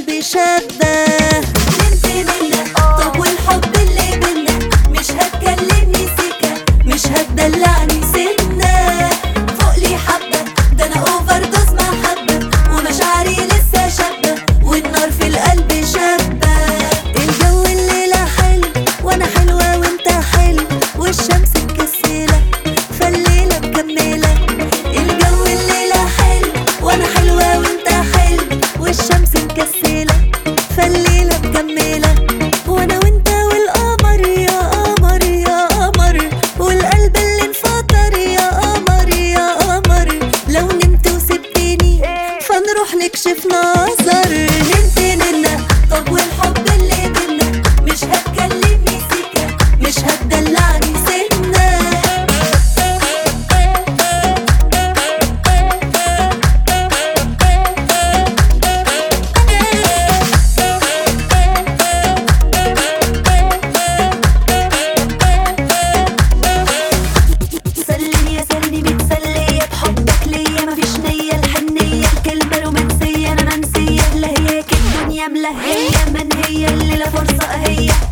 قلبي شابة نمت منك طب والحب اللي بينا مش هتكلمني سكة مش هتدلعني سنة فوق لي حبة ده انا اوفر دوز محبة ومشاعري لسه شابة والنار في القلب شابة الجو الليلة حلو وانا حلوة وانت حلو والشمس مكسلة فالليلة مكملة الجو الليلة حلو وانا حلوة وانت حلو والشمس مكسلة فالليلة مكملة وانا وانت والقمر يا قمر يا قمر والقلب اللي انفطر يا قمر يا قمر لو نمت وسبتني فنروح نكشف نظر نمت منك طب والحب اللي بينا مش هتكلمني سكة مش هتدلعني سنة سلني يا سلني متسلية بحبك ليا مفيش نية الحنية الكلمة رومانسية أنا منسية لا هيك الدنيا ملهية من هي اللي لا فرصة هي